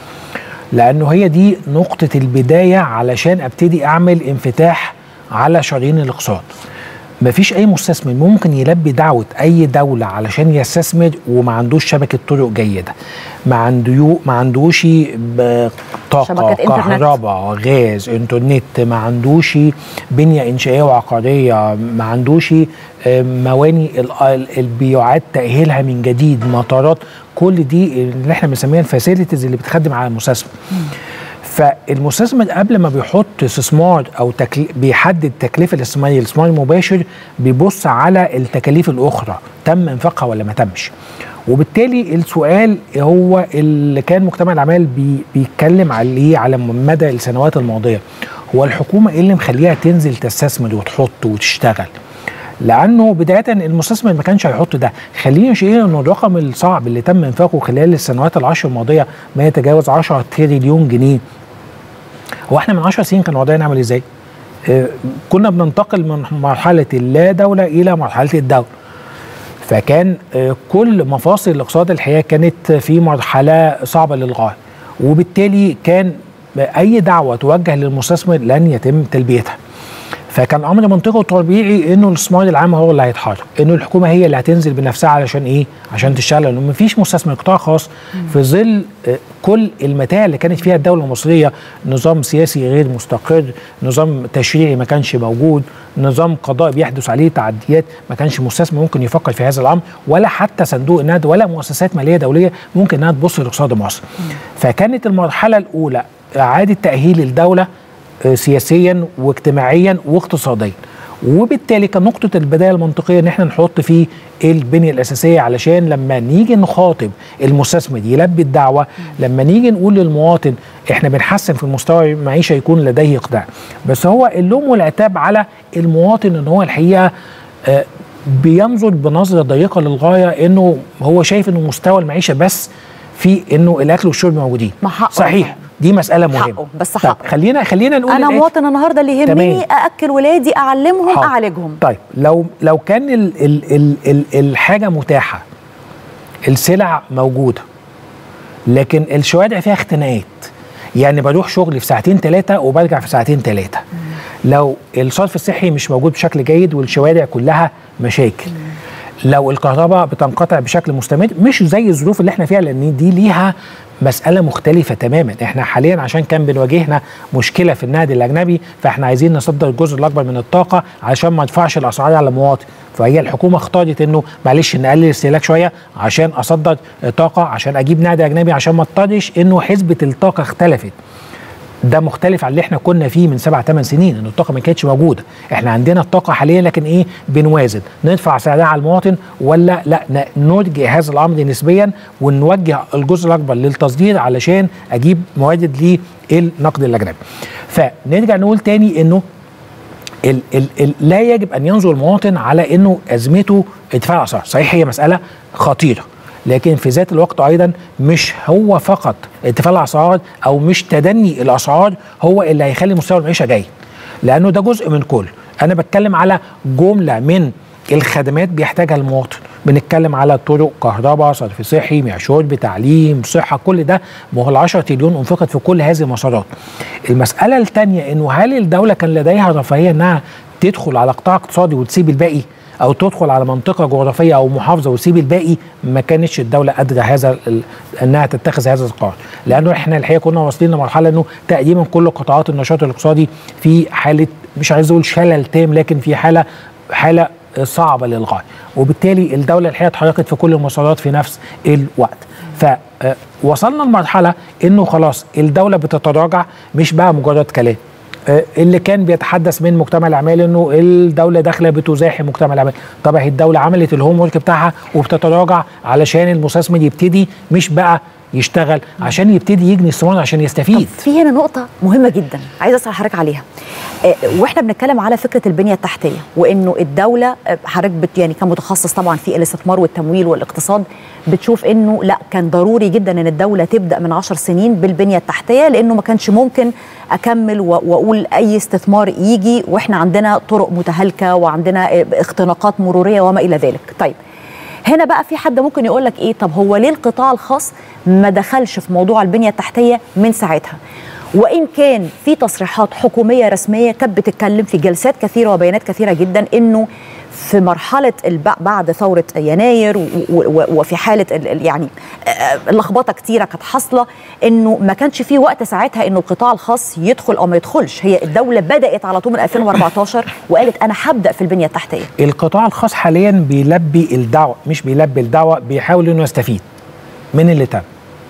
لانه هي دي نقطه البدايه علشان ابتدي اعمل انفتاح على شرايين الاقتصاد مفيش اي مستثمر ممكن يلبي دعوه اي دوله علشان يستثمر وما عندوش شبكه طرق جيده ما عنده ما عندوش ب- طاقه شبكة إنترنت. كهرباء غاز انترنت ما عندوش بنيه انشائيه وعقاريه ما عندوش آه، مواني ال- ال- اللي بيعاد تاهيلها من جديد مطارات كل دي اللي احنا بنسميها الفاسيلتيز اللي بتخدم على المستثمر فالمستثمر قبل ما بيحط استثمار او تكلي... بيحدد تكلفه الاستثمار الاستثمار المباشر بيبص على التكاليف الاخرى تم انفاقها ولا ما تمش وبالتالي السؤال هو اللي كان مجتمع الاعمال بي... بيتكلم عليه على مدى السنوات الماضيه هو الحكومه ايه اللي مخليها تنزل تستثمر وتحط وتشتغل لانه بدايه المستثمر ما كانش هيحط ده خلينا نشير انه الرقم الصعب اللي تم انفاقه خلال السنوات العشر الماضيه ما يتجاوز 10 تريليون جنيه هو احنا من 10 سنين كان وضعنا عامل ازاي؟ آه، كنا بننتقل من مرحله اللا دوله الى مرحله الدوله فكان آه، كل مفاصل الاقتصاد الحقيقه كانت في مرحله صعبه للغايه وبالتالي كان اي دعوه توجه للمستثمر لن يتم تلبيتها فكان امر منطقي وطبيعي انه الاستثمار العام هو اللي هيتحرك انه الحكومه هي اللي هتنزل بنفسها علشان ايه عشان تشتغل لانه مفيش مستثمر قطاع خاص في ظل آه، كل المتاع اللي كانت فيها الدوله المصريه نظام سياسي غير مستقر نظام تشريعي ما كانش موجود نظام قضاء بيحدث عليه تعديات ما كانش مستثمر ممكن يفكر في هذا الامر ولا حتى صندوق النقد ولا مؤسسات ماليه دوليه ممكن انها تبص لاقتصاد مصر فكانت المرحله الاولى اعاده تاهيل الدوله آه، سياسيا واجتماعيا واقتصاديا وبالتالي كان نقطة البداية المنطقية ان احنا نحط فيه البنية الأساسية علشان لما نيجي نخاطب المستثمر يلبي الدعوة لما نيجي نقول للمواطن احنا بنحسن في المستوى المعيشة يكون لديه إقناع بس هو اللوم والعتاب على المواطن ان هو الحقيقة آه، بينظر بنظرة ضيقة للغاية انه هو شايف انه مستوى المعيشة بس في انه الاكل والشرب موجودين ما حقه صحيح طبعاً. دي مسألة مهمة حقه، بس طب حقه. خلينا خلينا نقول انا الآتي. مواطن النهارده اللي يهمني تمام. ااكل ولادي اعلمهم حاضر. اعالجهم طيب لو لو كان ال ال ال ال الحاجه متاحه السلع موجوده لكن الشوارع فيها اختناقات يعني بروح شغلي في ساعتين ثلاثه وبرجع في ساعتين ثلاثه لو الصرف الصحي مش موجود بشكل جيد والشوارع كلها مشاكل لو الكهرباء بتنقطع بشكل مستمر مش زي الظروف اللي احنا فيها لان دي ليها مسألة مختلفة تماما احنا حاليا عشان كان بنواجهنا مشكلة في النقد الأجنبي فاحنا عايزين نصدر الجزء الأكبر من الطاقة عشان ما ندفعش الأسعار على المواطن فهي الحكومة اختارت انه معلش نقلل الاستهلاك شوية عشان أصدر طاقة عشان أجيب نقد أجنبي عشان ما اضطرش انه حسبة الطاقة اختلفت ده مختلف عن اللي احنا كنا فيه من سبع ثمان سنين ان الطاقه ما كانتش موجوده احنا عندنا الطاقه حاليا لكن ايه بنوازن ندفع سعرها على المواطن ولا لا ن- نرجع هذا الامر نسبيا ونوجه الجزء الاكبر للتصدير علشان اجيب موارد للنقد الاجنبي فنرجع نقول تاني انه ال ال ال لا يجب ان ينظر المواطن على انه ازمته ارتفاع الاسعار، صحيح هي مساله خطيره لكن في ذات الوقت ايضا مش هو فقط ارتفاع الاسعار او مش تدني الاسعار هو اللي هيخلي مستوى المعيشه جاي لانه ده جزء من كل انا بتكلم على جمله من الخدمات بيحتاجها المواطن بنتكلم على طرق كهرباء صرف صحي مياه شرب تعليم صحه كل ده ما هو ال 10 تريليون انفقت في كل هذه المسارات المساله الثانيه انه هل الدوله كان لديها رفاهيه انها تدخل على قطاع اقتصادي وتسيب الباقي او تدخل على منطقه جغرافيه او محافظه وتسيب الباقي ما كانتش الدوله قادره هذا ال- انها تتخذ هذا القرار لانه احنا الحقيقه كنا واصلين لمرحله انه تقريبا كل قطاعات النشاط الاقتصادي في حاله مش عايز اقول شلل تام لكن في حاله حاله صعبه للغايه وبالتالي الدوله الحقيقه اتحركت في كل المسارات في نفس الوقت فوصلنا لمرحله انه خلاص الدوله بتتراجع مش بقى مجرد كلام آه، اللي كان بيتحدث من مجتمع الاعمال انه الدوله داخله بتزاحم مجتمع الاعمال طبعا هي الدوله عملت الهوم ورك بتاعها وبتتراجع علشان المستثمر يبتدي مش بقى يشتغل عشان يبتدي يجني الثمار عشان يستفيد في هنا نقطة مهمة جدا عايزة أسأل حضرتك عليها آه، واحنا بنتكلم على فكرة البنية التحتية وإنه الدولة آه، حضرتك بت يعني كمتخصص طبعا في الاستثمار والتمويل والاقتصاد بتشوف إنه لا كان ضروري جدا إن الدولة تبدأ من عشر سنين بالبنية التحتية لأنه ما كانش ممكن أكمل و- وأقول أي استثمار يجي وإحنا عندنا طرق متهالكة وعندنا آه، اختناقات مرورية وما إلى ذلك طيب هنا بقى في حد ممكن يقول لك ايه طب هو ليه القطاع الخاص ما دخلش في موضوع البنيه التحتيه من ساعتها وان كان في تصريحات حكوميه رسميه كانت بتتكلم في جلسات كثيره وبيانات كثيره جدا انه في مرحله الب- بعد ثوره يناير و- و- وفي حاله ال- ال- يعني آه، لخبطه كتيره كانت حاصله انه ما كانش في وقت ساعتها انه القطاع الخاص يدخل او ما يدخلش هي الدوله بدات على طول من 2014 وقالت انا هبدا في البنيه التحتيه القطاع الخاص حاليا بيلبي الدعوه مش بيلبي الدعوه بيحاول انه يستفيد من اللي تم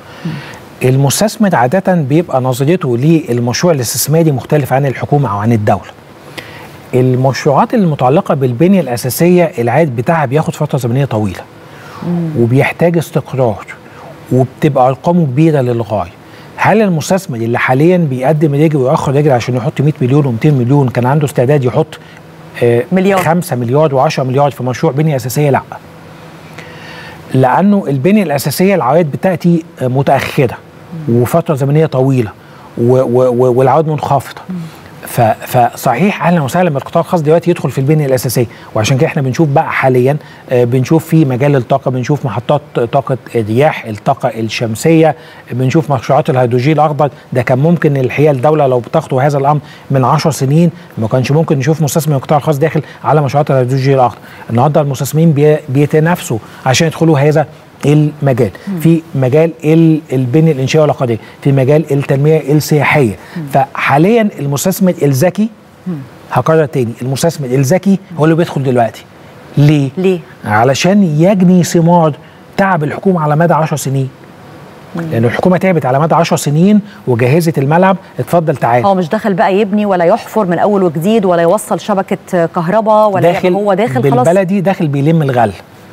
المستثمر عادة بيبقى نظرته للمشروع الاستثماري مختلف عن الحكومة أو عن الدولة المشروعات المتعلقة بالبنية الأساسية العائد بتاعها بياخد فترة زمنية طويلة وبيحتاج استقرار وبتبقى أرقامه كبيرة للغاية هل المستثمر اللي حاليا بيقدم رجل ويأخر رجل عشان يحط 100 مليون و200 مليون كان عنده استعداد يحط آه، مليار. 5 مليار و10 مليار في مشروع بنيه اساسيه لا لانه البنيه الاساسيه العوائد بتاتي آه، متاخره وفتره زمنيه طويله و- و- و- والعوائد منخفضه ف- فصحيح اهلا وسهلا بالقطاع الخاص دلوقتي يدخل في البنيه الاساسيه وعشان كده احنا بنشوف بقى حاليا آه، بنشوف في مجال الطاقه بنشوف محطات طاقه الرياح الطاقه الشمسيه بنشوف مشروعات الهيدروجين الاخضر ده كان ممكن الحقيقه الدوله لو بتخطو هذا الامر من 10 سنين ما كانش ممكن نشوف مستثمر من القطاع الخاص داخل على مشروعات الهيدروجين الاخضر النهارده المستثمرين بي- بيتنافسوا عشان يدخلوا هذا المجال في مجال ال- البنيه الانشائيه والعقاريه في مجال التنميه السياحيه فحاليا المستثمر الذكي هكرر تاني المستثمر الذكي هو اللي بيدخل دلوقتي ليه؟ ليه؟ علشان يجني ثمار تعب الحكومه على مدى 10 سنين لان الحكومه تعبت على مدى 10 سنين وجهزت الملعب اتفضل تعال هو مش داخل بقى يبني ولا يحفر من اول وجديد ولا يوصل شبكه كهرباء ولا داخل هو داخل خلاص بالبلدي داخل بيلم الغل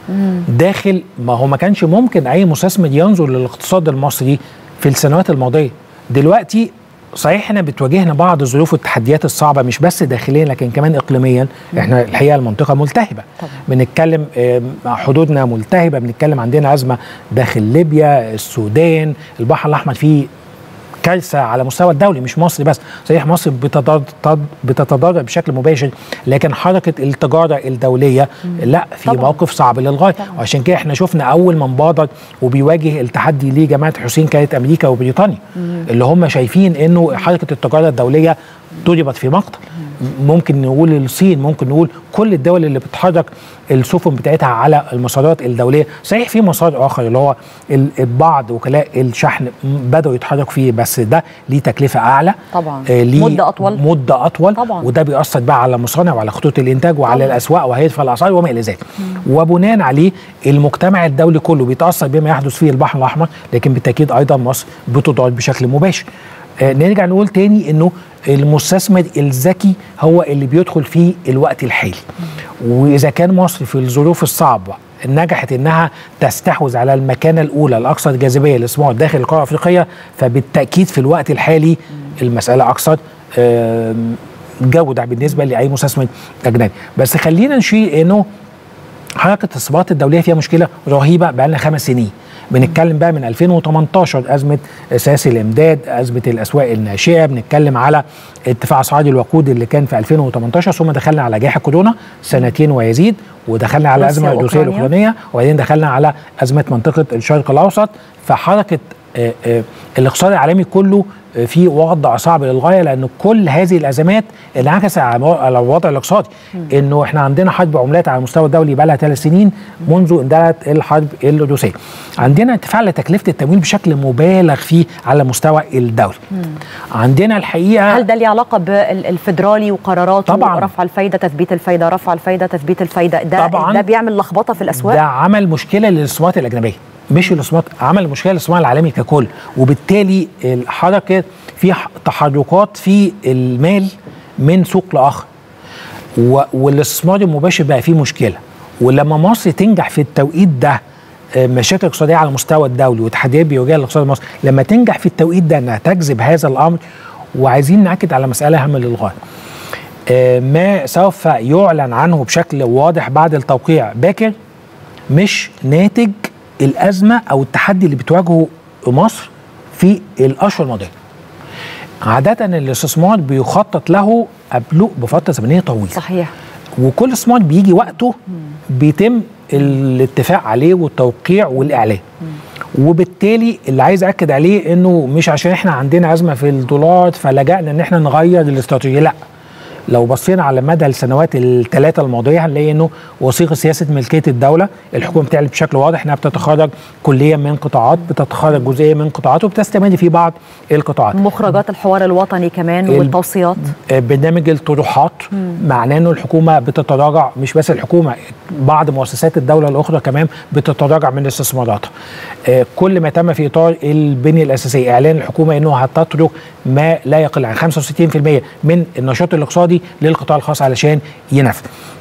داخل ما هو ما كانش ممكن اي مستثمر ينظر للاقتصاد المصري في السنوات الماضيه دلوقتي صحيح احنا بتواجهنا بعض الظروف والتحديات الصعبه مش بس داخليا لكن كمان اقليميا احنا الحقيقه المنطقه ملتهبه طبعا. بنتكلم آه، حدودنا ملتهبه بنتكلم عندنا ازمه داخل ليبيا السودان البحر الاحمر فيه كارثه على مستوى الدولي مش مصر بس صحيح مصر بتضر- تض- بتتضرر بشكل مباشر لكن حركه التجاره الدوليه لا في طبعاً. موقف صعب للغايه وعشان كده احنا شفنا اول من بادر وبيواجه التحدي لجماعه حسين كانت امريكا وبريطانيا اللي هم شايفين انه حركه التجاره الدوليه ضربت في مقتل ممكن نقول الصين ممكن نقول كل الدول اللي بتحرك السفن بتاعتها على المسارات الدوليه صحيح في مسار اخر اللي هو ال- بعض وكلاء الشحن بداوا يتحركوا فيه بس ده ليه تكلفه اعلى طبعاً. آه، ليه مدة أطول. مده اطول طبعاً. وده بيأثر بقى على المصانع وعلى خطوط الانتاج وعلى طبعاً. الاسواق وهيرفع الاسعار وما الى ذلك وبناء عليه المجتمع الدولي كله بيتاثر بما يحدث في البحر الاحمر لكن بالتاكيد ايضا مصر بتضاد بشكل مباشر آه نرجع نقول تاني انه المستثمر الذكي هو اللي بيدخل في الوقت الحالي واذا كان مصر في الظروف الصعبه نجحت انها تستحوذ على المكانه الاولى الاكثر جاذبيه للاستثمار داخل القاره الافريقيه فبالتاكيد في الوقت الحالي المساله اكثر آم، جوده بالنسبه لاي مستثمر اجنبي بس خلينا نشير انه حركه الاستثمارات الدوليه فيها مشكله رهيبه بقى لنا خمس سنين بنتكلم بقى من 2018 ازمه سياسي الامداد ازمه الاسواق الناشئه بنتكلم على ارتفاع اسعار الوقود اللي كان في 2018 ثم دخلنا على جائحه كورونا سنتين ويزيد ودخلنا على روسيا ازمه الروسيه وأوكرانيا. الاوكرانيه وبعدين دخلنا على ازمه منطقه الشرق الاوسط فحركه آه، آه، الاقتصاد العالمي كله آه، في وضع صعب للغايه لان كل هذه الازمات انعكست على على الوضع الاقتصادي انه احنا عندنا حرب عملات على المستوى الدولي بقى لها ثلاث سنين منذ اندلعت الحرب الروسيه. عندنا ارتفاع لتكلفه التمويل بشكل مبالغ فيه على المستوى الدولي. عندنا الحقيقه هل ده ليه علاقه بالفدرالي وقراراته طبعاً. رفع الفايده تثبيت الفايده رفع الفايده تثبيت الفايده ده طبعاً. ده بيعمل لخبطه في الاسواق ده عمل مشكله للاستثمارات الاجنبيه مش الاستثمارات عمل مشكله للاستثمار العالمي ككل وبالتالي الحركه في ح- تحركات في المال من سوق لاخر و- والاستثمار المباشر بقى فيه مشكله ولما مصر تنجح في التوقيت ده آه، مشاكل اقتصاديه على المستوى الدولي وتحديات بيواجهها الاقتصاد المصري لما تنجح في التوقيت ده انها تجذب هذا الامر وعايزين ناكد على مساله هامه للغايه آه، ما سوف يعلن عنه بشكل واضح بعد التوقيع باكر مش ناتج الازمه او التحدي اللي بتواجهه مصر في الاشهر الماضيه. عاده الاستثمار بيخطط له قبله بفتره زمنيه طويله. صحيح وكل استثمار بيجي وقته بيتم الاتفاق عليه والتوقيع والاعلان وبالتالي اللي عايز اكد عليه انه مش عشان احنا عندنا ازمه في الدولار فلجأنا ان احنا نغير الاستراتيجيه لا لو بصينا على مدى السنوات الثلاثه الماضيه هنلاقي انه وثيقه سياسه ملكيه الدوله الحكومه بتعلن بشكل واضح انها بتتخرج كليا من قطاعات بتتخرج جزئيا من قطاعات وبتستمر في بعض القطاعات مخرجات الحوار الوطني كمان ال- والتوصيات برنامج الطروحات معناه انه الحكومه بتتراجع مش بس الحكومه بعض مؤسسات الدوله الاخرى كمان بتتراجع من استثماراتها آه، كل ما تم في اطار البنيه الاساسيه اعلان الحكومه انه هتترك ما لا يقل عن 65% من النشاط الاقتصادي للقطاع الخاص علشان ينفذ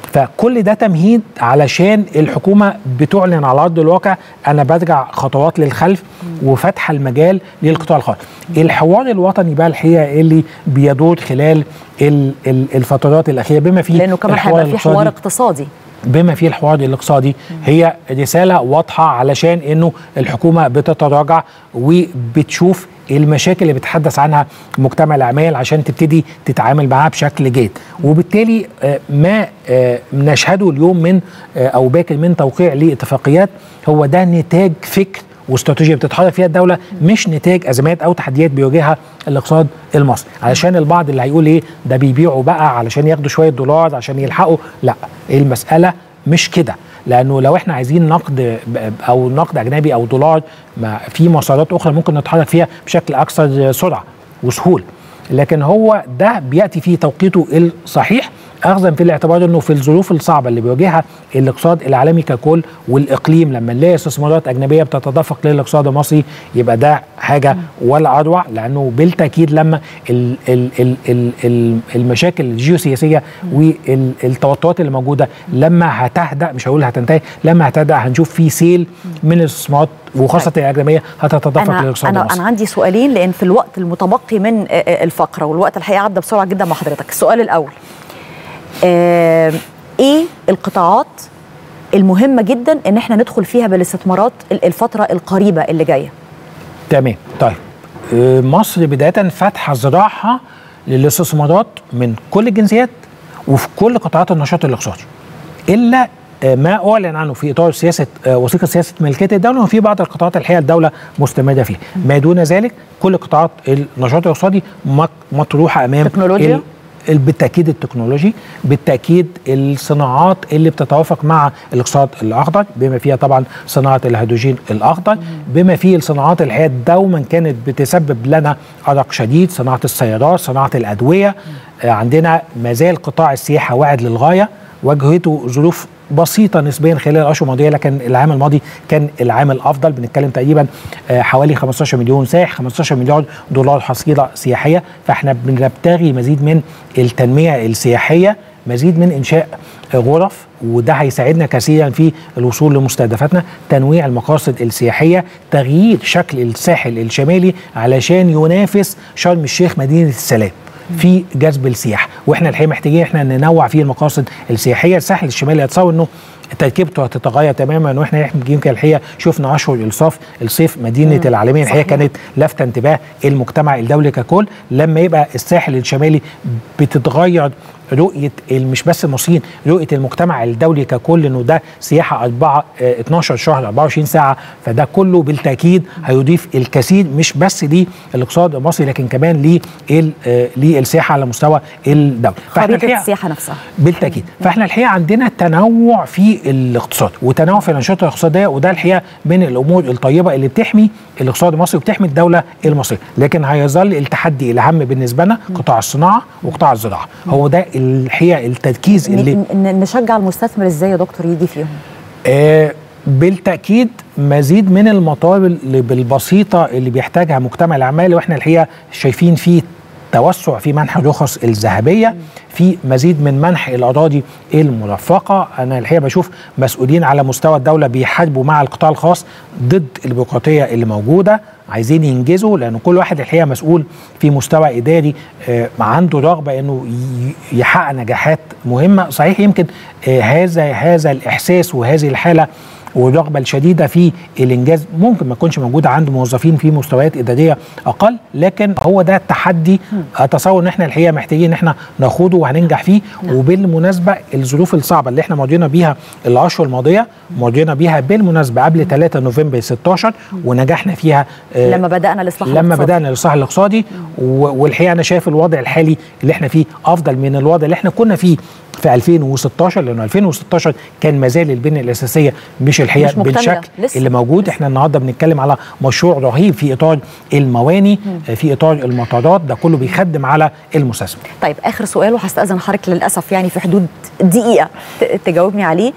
فكل ده تمهيد علشان الحكومه بتعلن على ارض الواقع انا برجع خطوات للخلف وفتح المجال للقطاع الخاص. الحوار الوطني بقى الحقيقه اللي بيدور خلال ال- ال- الفترات الاخيره بما فيه لانه كمان الحوار هيبقى في حوار الاقتصادي. اقتصادي بما فيه الحوار الاقتصادي هي رساله واضحه علشان انه الحكومه بتتراجع وبتشوف المشاكل اللي بتحدث عنها مجتمع الاعمال عشان تبتدي تتعامل معاها بشكل جيد وبالتالي آه، ما آه، نشهده اليوم من آه، او باكر من توقيع لاتفاقيات هو ده نتاج فكر واستراتيجيه بتتحرك فيها الدوله مش نتاج ازمات او تحديات بيواجهها الاقتصاد المصري علشان البعض اللي هيقول ايه ده بيبيعوا بقى علشان ياخدوا شويه دولار عشان يلحقوا لا المساله مش كده لانه لو احنا عايزين نقد ب- او نقد اجنبي او دولار ما في مسارات اخرى ممكن نتحرك فيها بشكل اكثر سرعه وسهوله لكن هو ده بياتي في توقيته الصحيح اخذا في الاعتبار انه في الظروف الصعبه اللي بيواجهها الاقتصاد العالمي ككل والاقليم لما نلاقي استثمارات اجنبيه بتتدفق للاقتصاد المصري يبقى ده حاجه ولا اروع لانه بالتاكيد لما ال ال ال ال ال المشاكل الجيوسياسيه والتوترات اللي موجوده لما هتهدأ مش هقول هتنتهي لما هتهدأ هنشوف في سيل من الاستثمارات وخاصه الاجنبيه هتتدفق انا للاقتصاد انا المصري انا عندي سؤالين لان في الوقت المتبقي من آه، آه، الفقره والوقت الحقيقه عدى بسرعه جدا مع حضرتك السؤال الاول آه، ايه القطاعات المهمه جدا ان احنا ندخل فيها بالاستثمارات ال- الفتره القريبه اللي جايه تمام طيب آه، مصر بدايه فاتحه ذراعها للاستثمارات من كل الجنسيات وفي كل قطاعات النشاط الاقتصادي الا آه، ما اعلن عنه في اطار سياسه آه، وثيقه سياسه ملكيه الدوله وفي بعض القطاعات الحقيقه الدوله مستمره فيها ما دون ذلك كل قطاعات النشاط الاقتصادي مط- مطروحه امام تكنولوجيا؟ ال- ال- بالتاكيد التكنولوجي بالتاكيد الصناعات اللي بتتوافق مع الاقتصاد الاخضر بما فيها طبعا صناعه الهيدروجين الاخضر بما فيه الصناعات اللي هي دوما كانت بتسبب لنا ارق شديد صناعه السيارات صناعه الادويه آه، عندنا ما زال قطاع السياحه واعد للغايه واجهته ظروف بسيطة نسبيا خلال الأشهر الماضية لكن العام الماضي كان العام الأفضل بنتكلم تقريبا آه، حوالي 15 مليون سائح 15 مليار دولار حصيلة سياحية فاحنا بنبتغي مزيد من التنمية السياحية مزيد من إنشاء آه، غرف وده هيساعدنا كثيرا في الوصول لمستهدفاتنا تنويع المقاصد السياحية تغيير شكل الساحل الشمالي علشان ينافس شرم الشيخ مدينة السلام في جذب السياحه واحنا الحقيقه محتاجين احنا ننوع في المقاصد السياحيه الساحل الشمالي اتصور انه تركيبته هتتغير تماما واحنا يمكن الحقيقه شفنا اشهر الصيف الصيف مدينه العالمين الحقيقه صحيح. كانت لافته انتباه المجتمع الدولي ككل لما يبقى الساحل الشمالي بتتغير رؤيه ال- مش بس المصريين رؤيه المجتمع الدولي ككل انه ده سياحه 4 آه، 12 شهر 24 ساعه فده كله بالتاكيد هيضيف الكثير مش بس للاقتصاد المصري لكن كمان لل- آه، للسياحه على مستوى الدوله فإحنا خريطه الحقيقة- السياحه نفسها بالتاكيد فاحنا الحقيقه عندنا تنوع في الاقتصاد وتنوع في الانشطه الاقتصاديه وده الحقيقه من الامور الطيبه اللي بتحمي الاقتصاد المصري وبتحمي الدوله المصريه لكن هيظل التحدي الاهم بالنسبه لنا قطاع الصناعه وقطاع الزراعه هو ده الحقيقه التركيز اللي ن- ن- نشجع المستثمر ازاي يا دكتور يجي فيهم آه بالتاكيد مزيد من المطالب اللي بالبسيطه اللي بيحتاجها مجتمع الاعمال واحنا الحقيقه شايفين فيه توسع في منح الرخص الذهبيه في مزيد من منح الاراضي المرفقه انا الحقيقه بشوف مسؤولين على مستوى الدوله بيحاربوا مع القطاع الخاص ضد البيروقراطيه اللي موجوده عايزين ينجزوا لان كل واحد الحقيقه مسؤول في مستوى اداري آه، عنده رغبه انه ي- يحقق نجاحات مهمه صحيح يمكن آه، هذا هذا الاحساس وهذه الحاله والرغبه الشديده في الانجاز ممكن ما تكونش موجوده عند موظفين في مستويات اداريه اقل لكن هو ده التحدي اتصور ان احنا الحقيقه محتاجين ان احنا نخوضه وهننجح فيه وبالمناسبه الظروف الصعبه اللي احنا مرينا بيها الاشهر الماضيه مرينا بيها بالمناسبه قبل 3 نوفمبر 16 ونجحنا فيها آه، لما بدانا الاصلاح لما الاقتصادي. بدانا الاصلاح الاقتصادي و- والحقيقه انا شايف الوضع الحالي اللي احنا فيه افضل من الوضع اللي احنا كنا فيه في 2016 لانه 2016 كان ما زال البنيه الاساسيه مش الحقيقه مش مكتملة، بالشكل لسه. اللي موجود احنا النهارده بنتكلم على مشروع رهيب في اطار المواني في اطار المطارات ده كله بيخدم على المستثمر طيب اخر سؤال وهستاذن حضرتك للاسف يعني في حدود دقيقه ت- تجاوبني عليه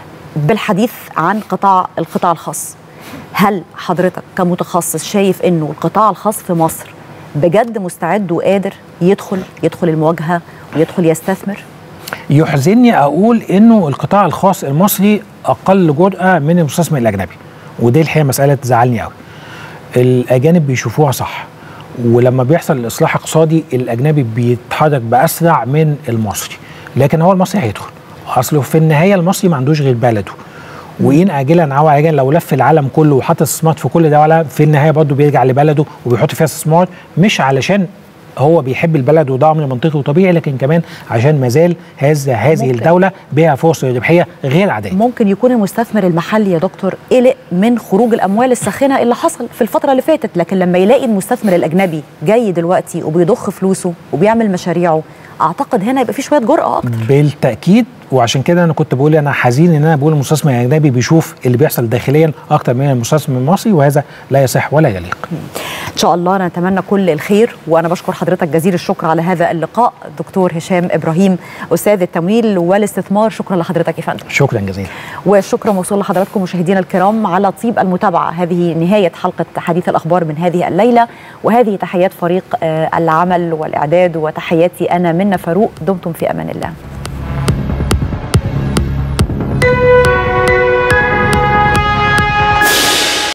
بالحديث عن قطاع القطاع الخاص هل حضرتك كمتخصص شايف انه القطاع الخاص في مصر بجد مستعد وقادر يدخل يدخل المواجهه ويدخل يستثمر يحزنني اقول انه القطاع الخاص المصري اقل جرأه من المستثمر الاجنبي ودي الحقيقه مساله تزعلني قوي الاجانب بيشوفوها صح ولما بيحصل الاصلاح اقتصادي الاجنبي بيتحرك باسرع من المصري لكن هو المصري هيدخل اصله في النهايه المصري ما عندوش غير بلده وان اجلا او عاجلا لو لف العالم كله وحط استثمارات في كل دوله في النهايه برضه بيرجع لبلده وبيحط فيها استثمار مش علشان هو بيحب البلد وده امر منطقي وطبيعي لكن كمان عشان مازال هذا هذه ممكن. الدوله بها فرص ربحيه غير عاديه ممكن يكون المستثمر المحلي يا دكتور قلق من خروج الاموال الساخنه اللي حصل في الفتره اللي فاتت لكن لما يلاقي المستثمر الاجنبي جاي دلوقتي وبيضخ فلوسه وبيعمل مشاريعه اعتقد هنا يبقى في شويه جرأه اكتر بالتاكيد وعشان كده انا كنت بقول انا حزين ان انا بقول المستثمر الاجنبي بيشوف اللي بيحصل داخليا اكتر من المستثمر المصري وهذا لا يصح ولا يليق ان شاء الله نتمنى كل الخير وانا بشكر حضرتك جزيل الشكر على هذا اللقاء دكتور هشام ابراهيم استاذ التمويل والاستثمار شكرا لحضرتك يا فندم شكرا جزيلا والشكر موصول لحضراتكم مشاهدينا الكرام على طيب المتابعه هذه نهايه حلقه حديث الاخبار من هذه الليله وهذه تحيات فريق آه، العمل والاعداد وتحياتي انا منى فاروق دمتم في امان الله